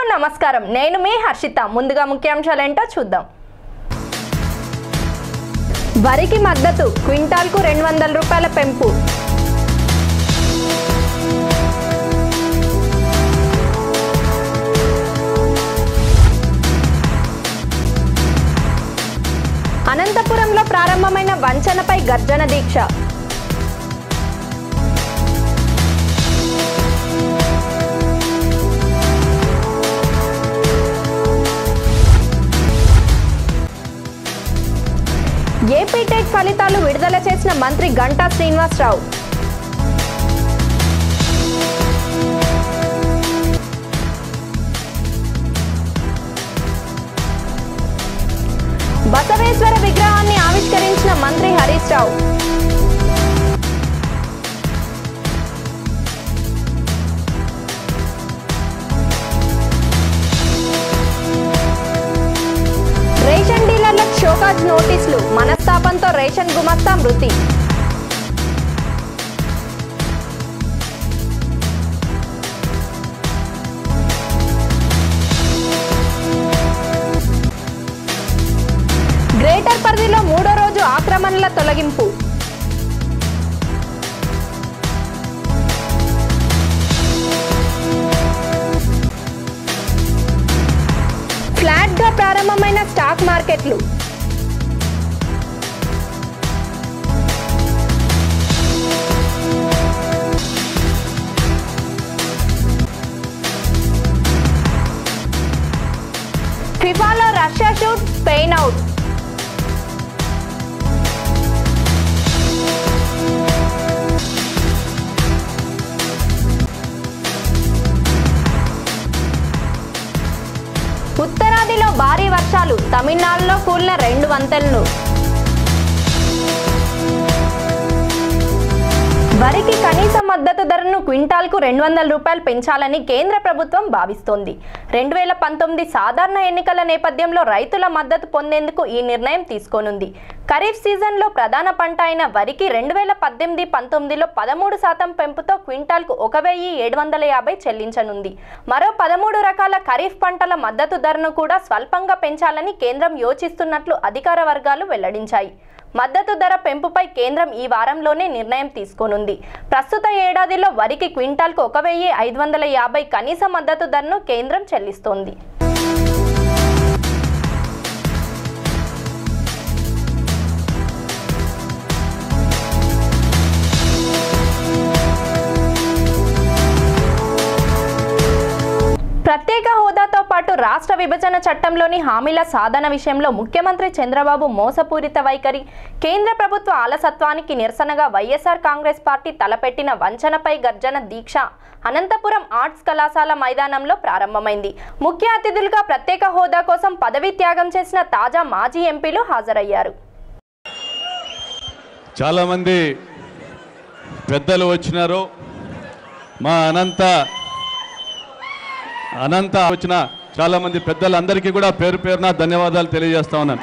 నమస్కారం నేను మీ హర్షిత ముందుగా ముఖ్యాంశాలేంటో చూద్దాం వరికి మద్దతు క్వింటాల్కు రెండు వందల రూపాయల పెంపు అనంతపురంలో ప్రారంభమైన వంచనపై గర్జన దీక్ష ఏపీ టెట్ ఫలితాలు విడుదల చేసిన మంత్రి గంటా శ్రీనివాసరావు బసవేశ్వర విగ్రహాన్ని ఆవిష్కరించిన మంత్రి హరీష్ రావు రేషన్ డీలర్లకు షోకాజ్ నోటీసులు మనస్తాపంతో రేషన్ గుమస్తా మృతి గ్రేటర్ పరిధిలో మూడో రోజు ఆక్రమణల తొలగింపు ఫ్లాట్ గా ప్రారంభమైన స్టాక్ మార్కెట్లు ఫిఫాలో రష్యా షూట్ స్పెయిన్ అవుట్ ఉత్తరాదిలో భారీ వర్షాలు తమిళనాడులో కూలిన రెండు వంతెనలు వరికి కనీస మద్దతు ధరను క్వింటాల్కు రెండు వందల రూపాయలు పెంచాలని కేంద్ర ప్రభుత్వం భావిస్తోంది రెండు వేల పంతొమ్మిది సాధారణ ఎన్నికల నేపథ్యంలో రైతుల మద్దతు పొందేందుకు ఈ నిర్ణయం తీసుకోనుంది ఖరీఫ్ సీజన్లో ప్రధాన పంట అయిన వరికి రెండు వేల పద్దెనిమిది పంతొమ్మిదిలో పదమూడు శాతం పెంపుతో క్వింటాల్కు ఒక వెయ్యి ఏడు వందల యాభై చెల్లించనుంది మరో పదమూడు రకాల ఖరీఫ్ పంటల మద్దతు ధరను కూడా స్వల్పంగా పెంచాలని కేంద్రం యోచిస్తున్నట్లు అధికార వర్గాలు వెల్లడించాయి మద్దతు ధర పెంపుపై కేంద్రం ఈ వారంలోనే నిర్ణయం తీసుకోనుంది ప్రస్తుత ఏడాదిలో వరికి క్వింటాల్కు ఒక వెయ్యి ఐదు వందల యాభై కనీస మద్దతు ధరను కేంద్రం చెల్లిస్తోంది ప్రత్యేక హోదాతో పాటు రాష్ట్ర విభజన చట్టంలోని హామీల సాధన విషయంలో ముఖ్యమంత్రి చంద్రబాబు మోసపూరిత వైఖరి కేంద్ర ప్రభుత్వ అలసత్వానికి నిరసనగా వైఎస్ఆర్ కాంగ్రెస్ పార్టీ తలపెట్టిన వంచనపై గర్జన దీక్ష అనంతపురం ఆర్ట్స్ కళాశాల మైదానంలో ప్రారంభమైంది ముఖ్య అతిథులుగా ప్రత్యేక హోదా కోసం పదవీ త్యాగం చేసిన తాజా మాజీ ఎంపీలు హాజరయ్యారు చాలామంది పెద్దలు వచ్చినారు మా అనంత అనంత వచ్చిన చాలామంది పెద్దలందరికీ కూడా పేరు పేరున ధన్యవాదాలు తెలియజేస్తా ఉన్నాను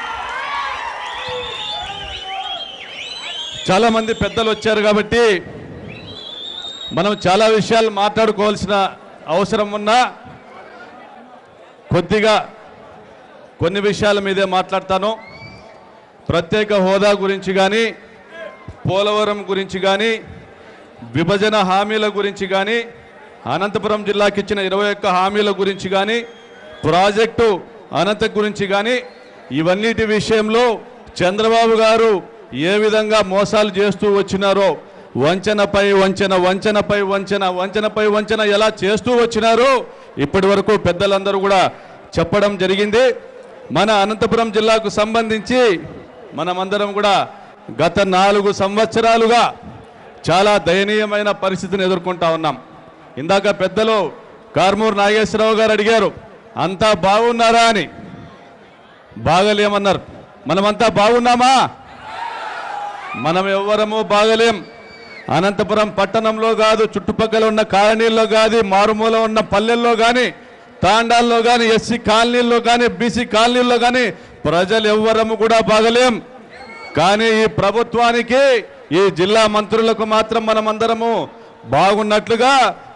చాలామంది పెద్దలు వచ్చారు కాబట్టి మనం చాలా విషయాలు మాట్లాడుకోవాల్సిన అవసరం ఉన్నా కొద్దిగా కొన్ని విషయాల మీదే మాట్లాడతాను ప్రత్యేక హోదా గురించి కానీ పోలవరం గురించి కానీ విభజన హామీల గురించి కానీ అనంతపురం జిల్లాకి ఇచ్చిన ఇరవై ఒక్క హామీల గురించి కానీ ప్రాజెక్టు అనంత గురించి కానీ ఇవన్నిటి విషయంలో చంద్రబాబు గారు ఏ విధంగా మోసాలు చేస్తూ వచ్చినారో వంచనపై వంచన వంచనపై వంచన వంచనపై వంచన ఎలా చేస్తూ వచ్చినారో ఇప్పటి వరకు పెద్దలందరూ కూడా చెప్పడం జరిగింది మన అనంతపురం జిల్లాకు సంబంధించి మనమందరం కూడా గత నాలుగు సంవత్సరాలుగా చాలా దయనీయమైన పరిస్థితిని ఎదుర్కొంటా ఉన్నాం ఇందాక పెద్దలు కార్మూరు నాగేశ్వరరావు గారు అడిగారు అంతా బాగున్నారా అని బాగలేమన్నారు మనమంతా బాగున్నామా మనం ఎవ్వరము బాగలేం అనంతపురం పట్టణంలో కాదు చుట్టుపక్కల ఉన్న కాలనీల్లో కాదు మారుమూల ఉన్న పల్లెల్లో కానీ తాండాల్లో కానీ ఎస్సీ కాలనీల్లో కానీ బీసీ కాలనీల్లో కానీ ప్రజలు ఎవ్వరము కూడా బాగలేం కానీ ఈ ప్రభుత్వానికి ఈ జిల్లా మంత్రులకు మాత్రం మనమందరము బాగున్నట్లుగా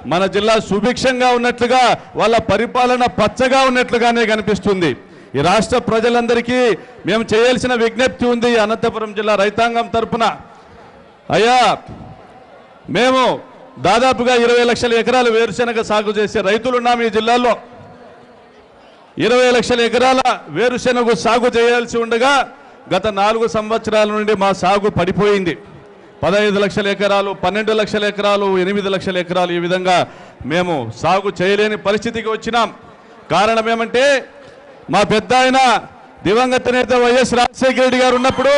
మన జిల్లా సుభిక్షంగా ఉన్నట్లుగా వాళ్ళ పరిపాలన పచ్చగా ఉన్నట్లుగానే కనిపిస్తుంది ఈ రాష్ట్ర ప్రజలందరికీ మేము చేయాల్సిన విజ్ఞప్తి ఉంది ఈ అనంతపురం జిల్లా రైతాంగం తరపున అయ్యా మేము దాదాపుగా ఇరవై లక్షల ఎకరాలు వేరుశెనగ సాగు చేసే రైతులు ఉన్నాం ఈ జిల్లాలో ఇరవై లక్షల ఎకరాల వేరుశెనగ సాగు చేయాల్సి ఉండగా గత నాలుగు సంవత్సరాల నుండి మా సాగు పడిపోయింది పదహైదు లక్షల ఎకరాలు పన్నెండు లక్షల ఎకరాలు ఎనిమిది లక్షల ఎకరాలు ఈ విధంగా మేము సాగు చేయలేని పరిస్థితికి వచ్చినాం కారణం ఏమంటే మా పెద్ద ఆయన దివంగత నేత వైఎస్ రాజశేఖర రెడ్డి గారు ఉన్నప్పుడు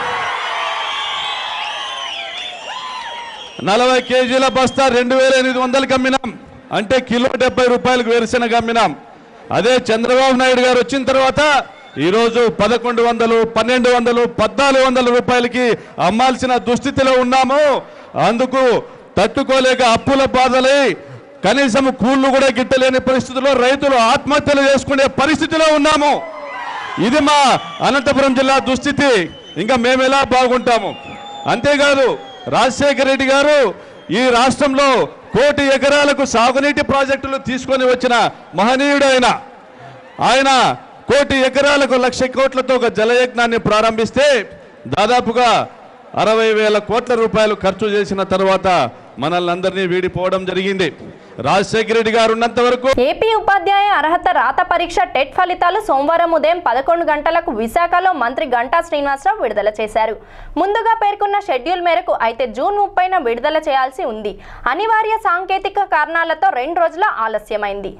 నలభై కేజీల బస్తా రెండు వేల ఎనిమిది వందలకి అమ్మినాం అంటే కిలో డెబ్బై రూపాయలకు వేరుశెనగ అమ్మినాం అదే చంద్రబాబు నాయుడు గారు వచ్చిన తర్వాత ఈరోజు పదకొండు వందలు పన్నెండు వందలు పద్నాలుగు వందల రూపాయలకి అమ్మాల్సిన దుస్థితిలో ఉన్నాము అందుకు తట్టుకోలేక అప్పుల బాధలై కనీసం కూళ్ళు కూడా గిట్టలేని పరిస్థితిలో రైతులు ఆత్మహత్యలు చేసుకునే పరిస్థితిలో ఉన్నాము ఇది మా అనంతపురం జిల్లా దుస్థితి ఇంకా మేము ఎలా బాగుంటాము అంతేకాదు రాజశేఖర రెడ్డి గారు ఈ రాష్ట్రంలో కోటి ఎకరాలకు సాగునీటి ప్రాజెక్టులు తీసుకొని వచ్చిన మహనీయుడు ఆయన ఆయన కోటి ఎకరాలకు లక్ష కోట్లతో ఒక జలయజ్ఞాన్ని ప్రారంభిస్తే దాదాపుగా అరవై వేల కోట్ల రూపాయలు ఖర్చు చేసిన తర్వాత మనల్ని అందరినీ వీడిపోవడం జరిగింది రాజశేఖర రెడ్డి గారు ఉన్నంత వరకు ఏపీ ఉపాధ్యాయ అర్హత రాత పరీక్ష టెట్ ఫలితాలు సోమవారం ఉదయం పదకొండు గంటలకు విశాఖలో మంత్రి గంటా శ్రీనివాసరావు విడుదల చేశారు ముందుగా పేర్కొన్న షెడ్యూల్ మేరకు అయితే జూన్ ముప్పైన విడుదల చేయాల్సి ఉంది అనివార్య సాంకేతిక కారణాలతో రెండు రోజుల ఆలస్యమైంది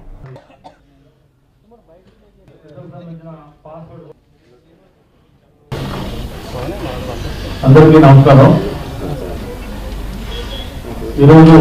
అందరికీ నమస్కారం ఈరోజు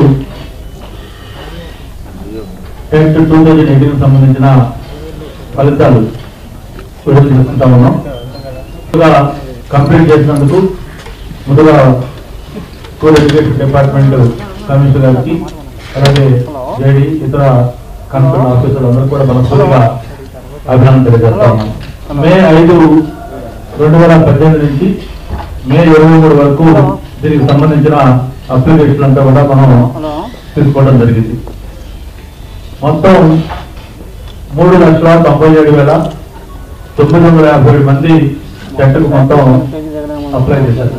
టెట్ టూ థౌజండ్ ఎయిటీన్ సంబంధించిన ఫలితాలు విడుదల చేసుకుంటా ఉన్నాం ముందుగా కంప్లీట్ చేసినందుకు ముందుగా స్కూల్ ఎడ్యుకేషన్ డిపార్ట్మెంట్ కమిషనర్ గారికి అలాగే జేడి ఇతర కన్సర్న్ ఆఫీసర్లు అందరూ కూడా మనస్ఫూర్తిగా అభినందన తెలియజేస్తా ఉన్నాం మే ఐదు రెండు వేల పద్దెనిమిది నుంచి మే ఇరవై మూడు వరకు దీనికి సంబంధించిన అప్లికేషన్ అంతా కూడా మనం తీసుకోవడం జరిగింది మొత్తం మూడు లక్షల తొంభై ఏడు వేల తొమ్మిది వందల యాభై ఏడు మంది జట్టుకు మొత్తం అప్లై చేశారు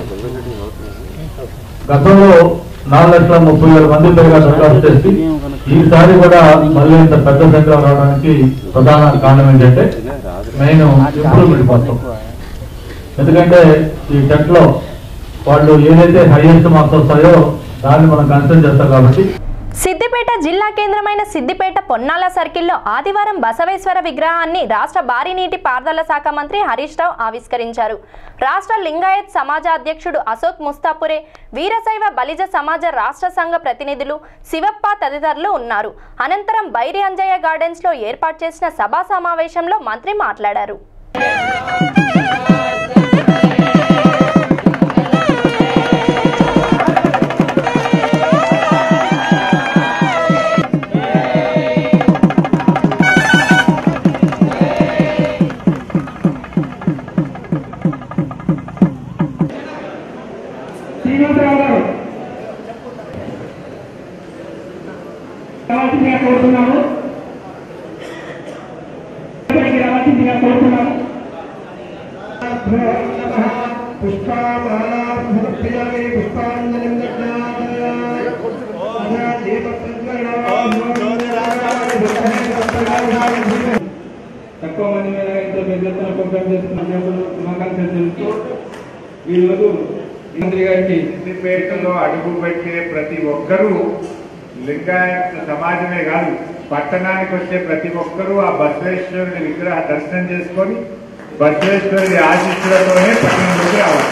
గతంలో నాలుగు లక్షల ముప్పై వేల మంది పైగా దరఖాస్తు చేసి ఈసారి కూడా మళ్ళీ ఇంత పెద్ద సంఖ్యలో రావడానికి ప్రధాన కారణం ఏంటంటే మెయిన్ ఇంప్రూవ్మెంట్ కోసం ఎందుకంటే ఈ టెట్ లో వాళ్ళు ఏదైతే హైయెస్ట్ మార్క్స్ వస్తాయో దాన్ని మనం కన్సిడర్ చేస్తాం కాబట్టి సిద్దిపేట జిల్లా కేంద్రమైన సిద్దిపేట పొన్నాల సర్కిల్లో ఆదివారం బసవేశ్వర విగ్రహాన్ని రాష్ట్ర భారీ నీటి పారుదల శాఖ మంత్రి హరీష్ రావు ఆవిష్కరించారు రాష్ట్ర లింగాయత్ సమాజ అధ్యక్షుడు అశోక్ ముస్తాపురే వీరశైవ బలిజ సమాజ రాష్ట్ర సంఘ ప్రతినిధులు శివప్ప తదితరులు ఉన్నారు అనంతరం బైరి అంజయ్య గార్డెన్స్ లో ఏర్పాటు చేసిన సభా సమావేశంలో మంత్రి మాట్లాడారు శ్రీనివాసరావు గారు రావాల్సిందిగా కోరుతున్నాము ఇక్కడికి రావాల్సిందిగా కోరుతున్నాము పుష్పామాలే పుష్పాంజలి తక్కువ మంది మీద ఎంతో పెద్ద ఎత్తున ప్రోగ్రామ్ చేస్తున్న దేవుడు శుభాకాంక్షలు తెలుస్తూ ఈరోజు మంత్రి గారికి సిద్దిపేటలో అడుగు పెట్టే ప్రతి ఒక్కరూ లింగాయత్ సమాజమే కాదు పట్టణానికి వచ్చే ప్రతి ఒక్కరూ ఆ బసవేశ్వరుడి విగ్రహ దర్శనం చేసుకొని బసవేశ్వరుడి ఆశీస్సులతోనే పట్టణంలోకి రావాలి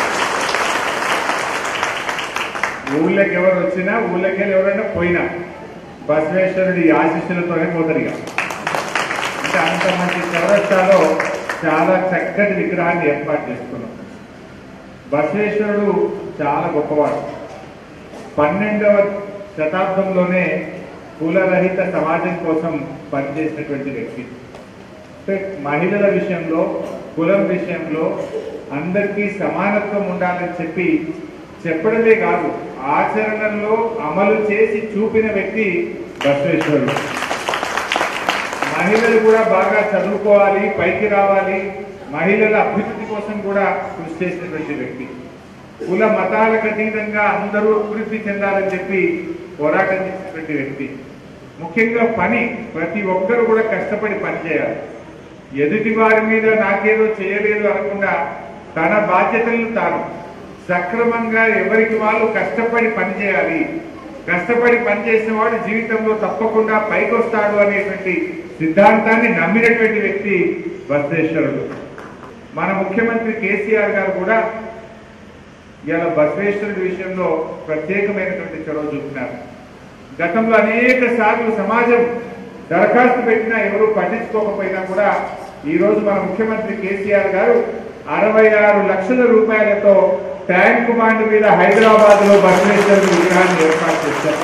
ఊళ్ళకి ఎవరు వచ్చినా ఊళ్ళకి వెళ్ళి ఎవరైనా పోయినా బసవేశ్వరుడి ఆశీస్సులతోనే పోతారు ఇక అంటే అంత మంచి చౌరస్తాలో చాలా చక్కటి విగ్రహాన్ని ఏర్పాటు చేసుకున్నాం బసవేశ్వరుడు చాలా గొప్పవాడు పన్నెండవ శతాబ్దంలోనే కులరహిత సమాజం కోసం పనిచేసినటువంటి వ్యక్తి అంటే మహిళల విషయంలో కులం విషయంలో అందరికీ సమానత్వం ఉండాలని చెప్పి చెప్పడమే కాదు ఆచరణలో అమలు చేసి చూపిన వ్యక్తి బసవేశ్వరుడు మహిళలు కూడా బాగా చదువుకోవాలి పైకి రావాలి మహిళల అభివృద్ధి కోసం కూడా కృషి చేసినటువంటి వ్యక్తి కుల మతాలకు అతీతంగా అందరూ అభివృద్ధి చెందాలని చెప్పి పోరాటం చేసినటువంటి వ్యక్తి ముఖ్యంగా పని ప్రతి ఒక్కరు కూడా కష్టపడి పని చేయాలి ఎదుటి వారి మీద నాకేదో చేయలేదు అనకుండా తన బాధ్యతలను తాను సక్రమంగా ఎవరికి వాళ్ళు కష్టపడి పని చేయాలి కష్టపడి పనిచేసిన వాడు జీవితంలో తప్పకుండా పైకి వస్తాడు అనేటువంటి సిద్ధాంతాన్ని నమ్మినటువంటి వ్యక్తి బసవేశ్వరుడు మన ముఖ్యమంత్రి కేసీఆర్ గారు కూడా ఇవాళ బసవేశ్వరుడి విషయంలో ప్రత్యేకమైనటువంటి చొరవ చూపినారు గతంలో అనేక సార్లు సమాజం దరఖాస్తు పెట్టినా ఎవరు పట్టించుకోకపోయినా కూడా ఈ రోజు మన ముఖ్యమంత్రి కేసీఆర్ గారు అరవై ఆరు లక్షల రూపాయలతో ట్యాంక్ బాండ్ మీద హైదరాబాద్ లో బసవేశ్వరుడి విగ్రహాన్ని ఏర్పాటు చేశారు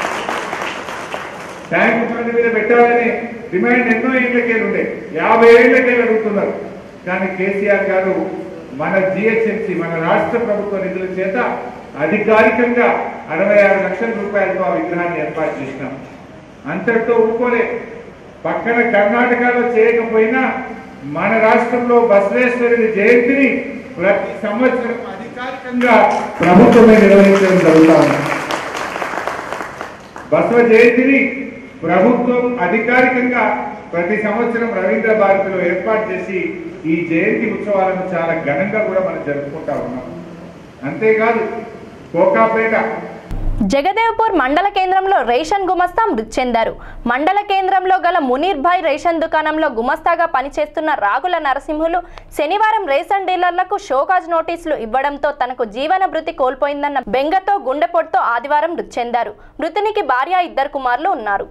ట్యాంక్ బాండ్ మీద పెట్టాలని డిమాండ్ ఎన్నో ఏళ్ళకేళ్ళు ఉండే యాభై ఏళ్ళకేళ్ళు అడుగుతున్నారు కానీ కేసీఆర్ గారు మన జిహెచ్ఎంసీ మన రాష్ట్ర ప్రభుత్వ నిధుల చేత అధికారికంగా అరవై ఆరు లక్షల రూపాయలతో ఆ విగ్రహాన్ని ఏర్పాటు చేసినాం అంతటితో ఊరుకోలే పక్కన కర్ణాటకలో చేయకపోయినా మన రాష్ట్రంలో బసవేశ్వరుడి జయంతిని ప్రతి సంవత్సరం అధికారికంగా ప్రభుత్వమే నిర్వహించడం జరుగుతా ఉంది బసవ జయంతిని ప్రభుత్వం అధికారికంగా ప్రతి సంవత్సరం రవీంద్ర భారతిలో ఏర్పాటు చేసి ఈ జయంతి ఉత్సవాలను చాలా ఘనంగా కూడా మనం జరుపుకుంటా ఉన్నాం అంతేకాదు కోకాపేట జగదేవ్పూర్ మండల కేంద్రంలో రేషన్ గుమస్తా మృతి చెందారు మండల కేంద్రంలో గల మునీర్ భాయ్ రేషన్ దుకాణంలో గుమస్తాగా పనిచేస్తున్న రాగుల నరసింహులు శనివారం రేషన్ డీలర్లకు షోకాజ్ నోటీసులు ఇవ్వడంతో తనకు జీవన భృతి కోల్పోయిందన్న బెంగతో గుండెపోటుతో ఆదివారం మృతి చెందారు మృతునికి భార్య ఇద్దరు కుమారులు ఉన్నారు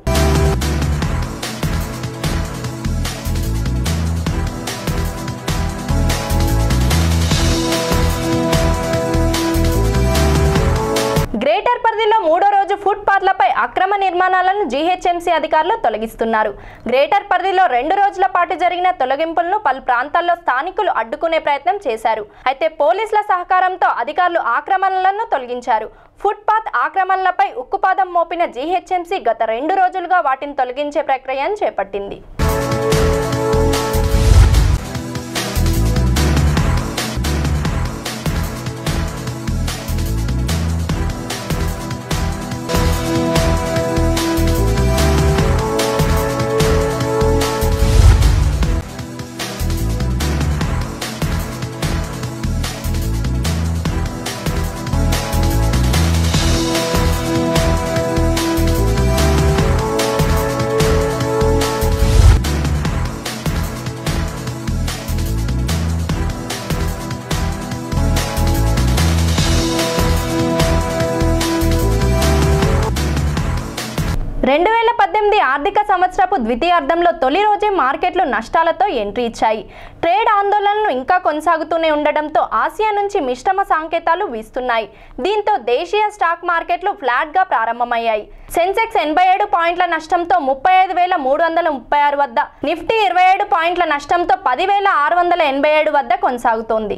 గ్రేటర్ పరిధిలో మూడో రోజు ఫుట్ పాత్లపై అక్రమ నిర్మాణాలను జీహెచ్ఎంసీ అధికారులు తొలగిస్తున్నారు గ్రేటర్ పరిధిలో రెండు రోజుల పాటు జరిగిన తొలగింపులను పలు ప్రాంతాల్లో స్థానికులు అడ్డుకునే ప్రయత్నం చేశారు అయితే పోలీసుల సహకారంతో అధికారులు ఆక్రమణలను తొలగించారు ఫుట్పాత్ ఆక్రమణలపై ఉక్కుపాదం మోపిన జీహెచ్ఎంసీ గత రెండు రోజులుగా వాటిని తొలగించే ప్రక్రియను చేపట్టింది రెండు వేల పద్దెనిమిది ఆర్థిక సంవత్సరపు ద్వితీయార్థంలో తొలి రోజే మార్కెట్లు నష్టాలతో ఎంట్రీ ఇచ్చాయి ట్రేడ్ ఆందోళనలు ఇంకా కొనసాగుతూనే ఉండడంతో ఆసియా నుంచి మిశ్రమ సంకేతాలు వీస్తున్నాయి దీంతో దేశీయ స్టాక్ మార్కెట్లు ఫ్లాట్గా ప్రారంభమయ్యాయి సెన్సెక్స్ ఎనభై ఏడు పాయింట్ల నష్టంతో ముప్పై ఐదు వేల మూడు వందల ముప్పై ఆరు వద్ద నిఫ్టీ ఇరవై ఏడు పాయింట్ల నష్టంతో పదివేల ఆరు వందల ఎనభై ఏడు వద్ద కొనసాగుతోంది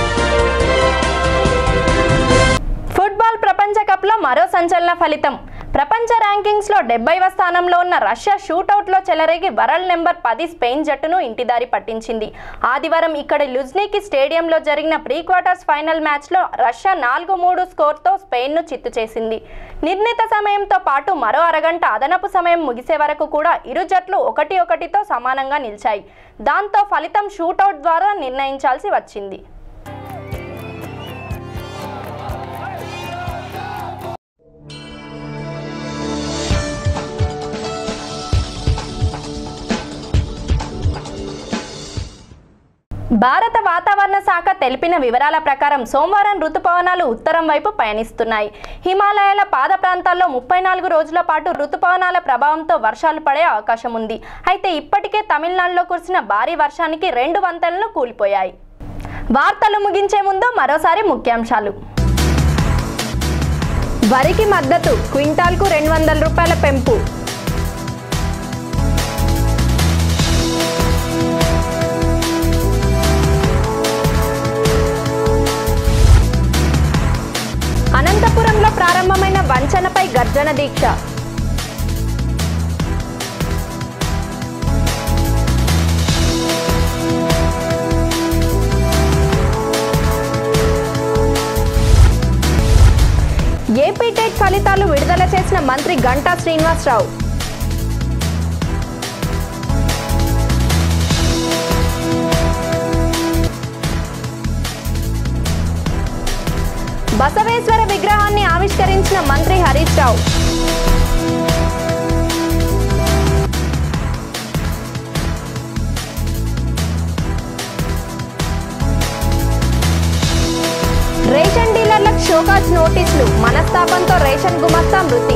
ఫుట్బాల్ ప్రపంచ కప్లో మరో సంచలన ఫలితం ప్రపంచ ర్యాంకింగ్స్ లో డెబ్బైవ స్థానంలో ఉన్న రష్యా షూటౌట్లో చెలరేగి వరల్డ్ నెంబర్ పది స్పెయిన్ జట్టును ఇంటిదారి పట్టించింది ఆదివారం ఇక్కడ లుజ్నీకి స్టేడియంలో జరిగిన ప్రీ క్వార్టర్స్ ఫైనల్ మ్యాచ్లో రష్యా నాలుగు మూడు స్కోర్తో స్పెయిన్ను చిత్తు చేసింది నిర్ణీత సమయంతో పాటు మరో అరగంట అదనపు సమయం ముగిసే వరకు కూడా ఇరు జట్లు ఒకటి ఒకటితో సమానంగా నిలిచాయి దాంతో ఫలితం షూటౌట్ ద్వారా నిర్ణయించాల్సి వచ్చింది భారత వాతావరణ శాఖ తెలిపిన వివరాల ప్రకారం సోమవారం రుతుపవనాలు ఉత్తరం వైపు పయనిస్తున్నాయి హిమాలయాల పాద ప్రాంతాల్లో ముప్పై నాలుగు రోజుల పాటు రుతుపవనాల ప్రభావంతో వర్షాలు పడే అవకాశం ఉంది అయితే ఇప్పటికే తమిళనాడులో కురిసిన భారీ వర్షానికి రెండు వంతెనలు కూలిపోయాయి వార్తలు ముగించే ముందు మరోసారి ముఖ్యాంశాలు వరికి మద్దతు క్వింటాల్కు రెండు వందల రూపాయల పెంపు అనంతపురంలో ప్రారంభమైన వంచనపై గర్జన దీక్ష ఏపీ టెట్ ఫలితాలు విడుదల చేసిన మంత్రి గంటా శ్రీనివాసరావు బసవేశ్వర విగ్రహాన్ని ఆవిష్కరించిన మంత్రి హరీష్ రావు రేషన్ డీలర్లకు షోకాజ్ నోటీసులు మనస్తాపంతో రేషన్ గుమస్తా మృతి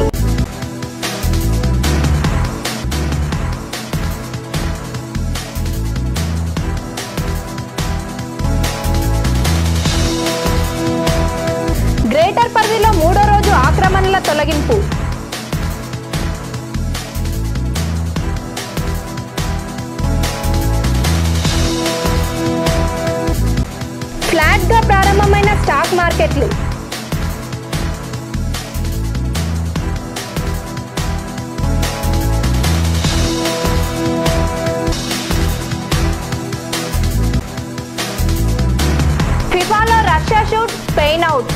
గ్రేటర్ పరిధిలో మూడో రోజు ఆక్రమణల తొలగింపు ఫ్లాట్ గా ప్రారంభమైన స్టాక్ మార్కెట్లు ఫిఫాలో రష్యా షూట్ స్పెయిన్ అవుట్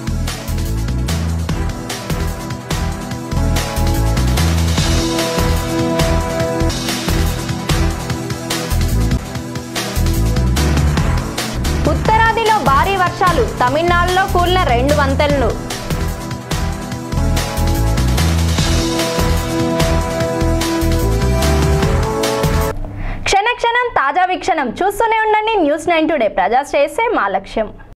ఉత్తరాదిలో భారీ వర్షాలు తమిళనాడులో కూలిన రెండు వంతెనలు క్షణ క్షణం తాజా వీక్షణం చూస్తూనే ఉండండి న్యూస్ నైన్ టుడే ప్రజా శ్రేయస్సే మా లక్ష్యం